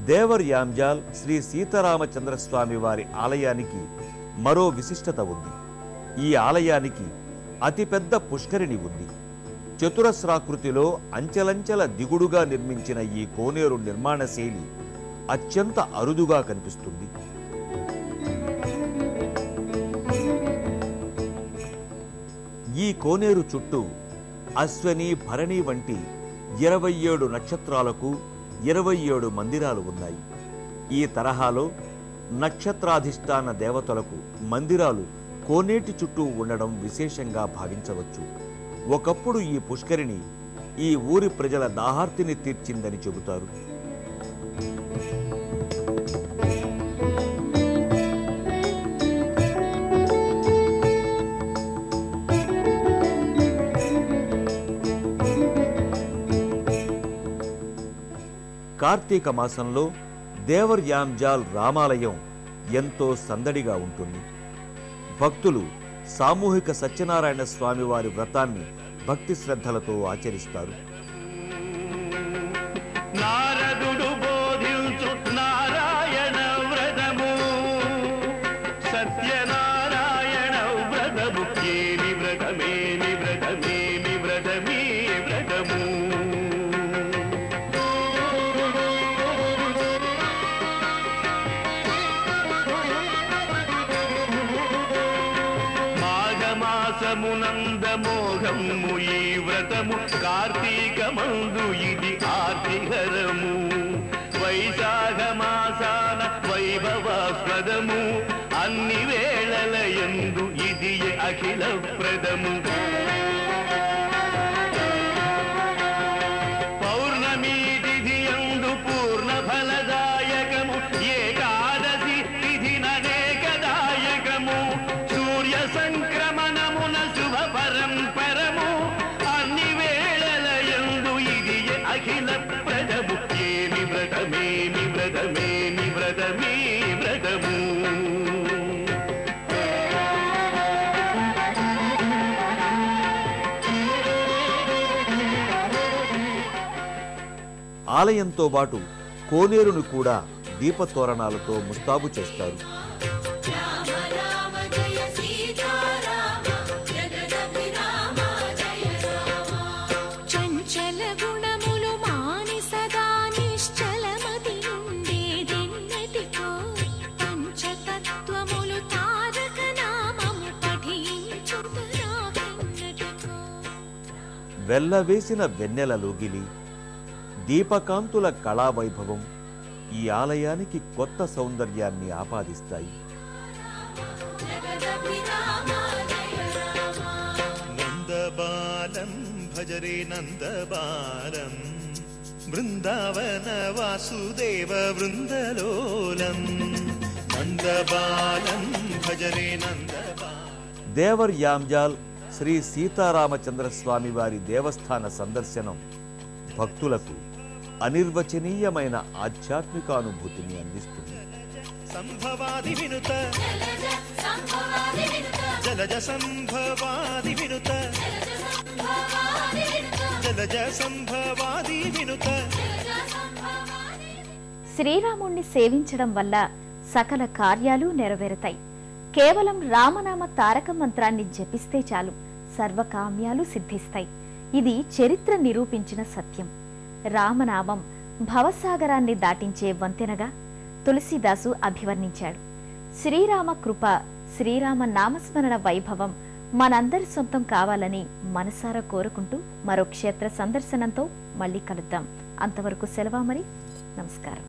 దేవర్ యాంజాల్ శ్రీ సీతారామచంద్ర స్వామి వారి ఆలయానికి మరో విశిష్టత ఉంది ఈ ఆలయానికి అతిపెద్ద పుష్కరిణి ఉంది చతురస్రాకృతిలో అంచెలంచెల దిగుడుగా నిర్మించిన ఈ కోనేరు నిర్మాణ శైలి అత్యంత అరుదుగా కనిపిస్తుంది ఈ కోనేరు చుట్టూ అశ్వని భరణి వంటి ఇరవై ఏడు నక్షత్రాలకు ఇరవై ఏడు మందిరాలు ఉన్నాయి ఈ తరహాలో నక్షత్రాధిష్టాన దేవతలకు మందిరాలు కోనేటి చుట్టూ ఉండడం విశేషంగా భావించవచ్చు ఒకప్పుడు ఈ పుష్కరిణి ఈ ఊరి ప్రజల దాహార్తిని తీర్చిందని చెబుతారు కార్తీక మాసంలో దేవర్ యాంజాల్ రామాలయం ఎంతో సందడిగా ఉంటుంది భక్తులు సామూహిక సత్యనారాయణ స్వామి వారి వ్రతాన్ని భక్తి శ్రద్ధలతో ఆచరిస్తారు నారదుడు బోధించు నారాయణ వ్రతము సత్యనారాయణ వ్రతము ఏమి వ్రతమేమి వ్రతమేమి వ్రతమీ వ్రతము మాఘమాసమునందమోహము ఈ వ్రతము కార్తీక మందు ఇది ఆర్తిహరము వైశాఖ మాసాన వైభవాస్పదము అన్ని వేళల ఎందు ఇది అఖిల ప్రదము పౌర్ణమి తిథి యందు పూర్ణ ఫలదాయకము ఏకాదశి తిథి ననేకదాయకము సూర్య సంక్రమణమున శుభ పరంపరము అన్ని వేళల యందు ఇది అఖిల ప్రజము ఏమి వ్రతమేమి వ్రతమేమి వ్రతమీ వ్రతము ఆలయంతో పాటు కోనేరును కూడా దీపతోరణాలతో ముస్తాబు చేస్తారు రామ రామ జయ సీతారామ జగదభిరామ జయ రామ చంచల గుణములు మాని సదా నిశ్చలమతి ఉండేదెన్నటికో పంచతత్వములు తారక నామము పఠించుతరాకెన్నటికో వెల్లవేసిన వెన్నెల లోగిలి దీపకాంతుల కళావైభవం ఈ ఆలయానికి కొత్త సౌందర్యాన్ని ఆపాదిస్తాయి జగదభిరామ జయ రామ నందబాలం భజరే నందబాలం బృందావన వాసుదేవ వృందలోలం నందబాలం భజరే నందబాలం దేవర్ యాంజాల్ శ్రీ సీతారామచంద్ర స్వామి వారి దేవస్థాన సందర్శనం భక్తులకు అనిర్వచనీయమైన ఆధ్యాత్మికానుభూతిని అందిస్తుంది సంభవాది వినుత జలజ సంభవాది వినుత జలజ సంభవాది వినుత భవాని వినుత జలజ సంభవాది వినుత జలజ సంభవాని శ్రీరాముణ్ణి సేవించడం వల్ల సకల కార్యాలు నెరవేరుతాయి కేవలం రామనామ తారక మంత్రాన్ని జపిస్తే చాలు సర్వకామ్యాలు సిద్ధిస్తాయి ఇది చరిత్ర నిరూపించిన సత్యం రామనామం భవసాగరాన్ని దాటించే వంతెనగా తులసీదాసు అభివర్ణించాడు శ్రీరామ కృప శ్రీరామ నామస్మరణ వైభవం మనందరి సొంతం కావాలని మనసారా కోరుకుంటూ మరో క్షేత్ర సందర్శనంతో మళ్ళీ కలుద్దాం అంతవరకు సెలవా మరి నమస్కారం